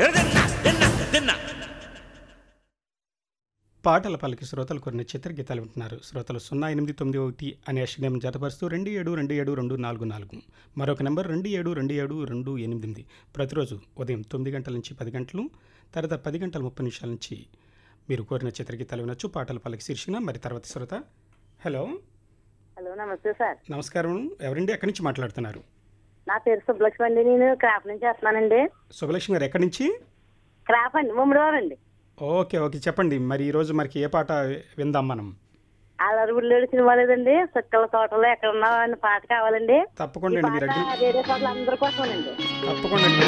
తిన్నా తిన్నా తిన్నా పాటల పలికి శ్రోతలు కొన్ని చిత్రగీతాలు వింటున్నారు శ్రోతలు సున్నా ఎనిమిది తొమ్మిది ఒకటి అనే అశ్వినం జతపరుస్తూ రెండు ఏడు రెండు ఏడు రెండు నాలుగు నాలుగు మరొక నెంబర్ రెండు ఏడు రెండు ఏడు రెండు ఎనిమిది ప్రతిరోజు ఉదయం తొమ్మిది గంటల నుంచి పది గంటలు తర్వాత పది గంటల ముప్పై నిమిషాల నుంచి మీరు కోరిన చిత్రగీతాలు వినొచ్చు పాటల పలికి శీర్షిన మరి తర్వాత శ్రోత హలో హలో నమస్తే సార్ నమస్కారం ఎవరండి ఎక్కడి నుంచి మాట్లాడుతున్నారు నా పేరు సుబ్బలక్ష్మి అండి నేను క్రాఫ్ నుంచి వస్తున్నానండి సుభలక్ష్మి గారు ఎక్కడి నుంచి క్రాఫ్ అండి ముమ్మడివారు అండి ఓకే ఓకే చెప్పండి మరి ఈరోజు మనకి ఏ పాట విందాం మనం అల్లరుగుళ్ళు సినిమా లేదండి సుక్కల తోటలో ఎక్కడ ఉన్నా అన్న పాట కావాలండి తప్పకుండా ఈ అండి మీరు పాట అడిగిన వేరే పాటలు అందరి కోసమేనండి తప్పకుండా అండి